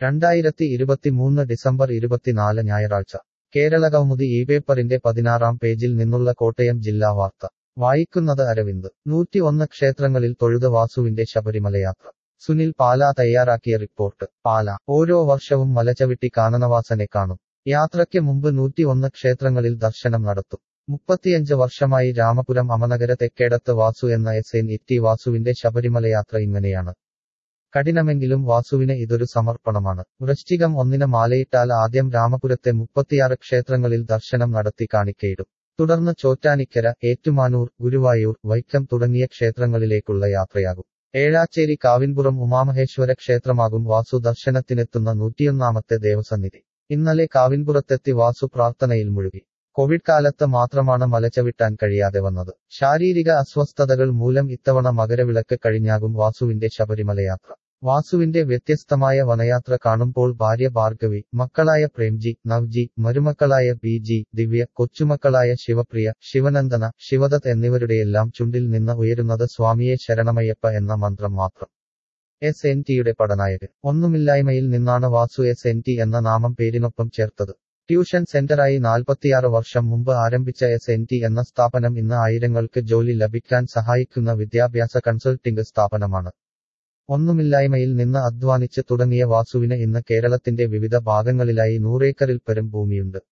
രണ്ടായിരത്തി ഇരുപത്തിമൂന്ന് ഡിസംബർ ഇരുപത്തിനാല് ഞായറാഴ്ച കേരള കൗമുദി ഈ പേപ്പറിന്റെ പതിനാറാം പേജിൽ നിന്നുള്ള കോട്ടയം ജില്ലാ വാർത്ത വായിക്കുന്നത് അരവിന്ദ് നൂറ്റി ഒന്ന് ക്ഷേത്രങ്ങളിൽ തൊഴുത വാസുവിന്റെ ശബരിമലയാത്ര സുനിൽ പാല തയ്യാറാക്കിയ റിപ്പോർട്ട് പാല ഓരോ വർഷവും മലചവിട്ടി കാനനവാസനെ കാണും യാത്രയ്ക്ക് മുമ്പ് നൂറ്റി ഒന്ന് ക്ഷേത്രങ്ങളിൽ ദർശനം നടത്തും മുപ്പത്തിയഞ്ച് വർഷമായി രാമപുരം അമനഗര തെക്കേടത്ത് വാസു എന്ന എസ് എൻ ഇറ്റി വാസുവിന്റെ ശബരിമലയാത്ര ഇങ്ങനെയാണ് കഠിനമെങ്കിലും വാസുവിന് ഇതൊരു സമർപ്പണമാണ് വൃശ്ചികം ഒന്നിന് മാലയിട്ടാൽ ആദ്യം രാമപുരത്തെ മുപ്പത്തിയാറ് ക്ഷേത്രങ്ങളിൽ ദർശനം നടത്തി കാണിക്കയിടും തുടർന്ന് ചോറ്റാനിക്കര ഏറ്റുമാനൂർ ഗുരുവായൂർ വൈക്കം തുടങ്ങിയ ക്ഷേത്രങ്ങളിലേക്കുള്ള യാത്രയാകും ഏഴാച്ചേരി കാവിൻപുറം ഉമാമഹേശ്വര ക്ഷേത്രമാകും വാസു ദർശനത്തിനെത്തുന്ന നൂറ്റിയൊന്നാമത്തെ ദേവസന്നിധി ഇന്നലെ കാവിൻപുറത്തെത്തി വാസു പ്രാർത്ഥനയിൽ മുഴുകി കോവിഡ് കാലത്ത് മാത്രമാണ് മലചവിട്ടാൻ കഴിയാതെ വന്നത് ശാരീരിക അസ്വസ്ഥതകൾ മൂലം ഇത്തവണ മകരവിളക്ക് കഴിഞ്ഞാകും വാസുവിന്റെ ശബരിമലയാത്ര വാസുവിന്റെ വ്യത്യസ്തമായ വനയാത്ര കാണുമ്പോൾ ഭാര്യ ഭാർഗവി മക്കളായ പ്രേംജി നവ്ജി മരുമക്കളായ ബി ജി ദിവ്യ കൊച്ചുമക്കളായ ശിവപ്രിയ ശിവനന്ദന ശിവദത്ത് എന്നിവരുടെയെല്ലാം ചുണ്ടിൽ നിന്ന് ഉയരുന്നത് സ്വാമിയെ ശരണമയ്യപ്പ എന്ന മന്ത്രം മാത്രം എസ് എൻ ടിയുടെ പടനായകൻ ഒന്നുമില്ലായ്മയിൽ നിന്നാണ് വാസു എസ് എൻ ടി എന്ന നാമം പേരിനൊപ്പം ചേർത്തത് ട്യൂഷൻ സെന്ററായി നാൽപ്പത്തിയാറ് വർഷം മുമ്പ് ആരംഭിച്ച എസ് എൻ ടി എന്ന സ്ഥാപനം ഇന്ന് ആയിരങ്ങൾക്ക് ജോലി ലഭിക്കാൻ സഹായിക്കുന്ന വിദ്യാഭ്യാസ കൺസൾട്ടിംഗ് സ്ഥാപനമാണ് ഒന്നുമില്ലായ്മയിൽ നിന്ന് അധ്വാനിച്ച് തുടങ്ങിയ വാസുവിന് ഇന്ന് കേരളത്തിന്റെ വിവിധ ഭാഗങ്ങളിലായി നൂറേക്കറിൽ പരം ഭൂമിയുണ്ട്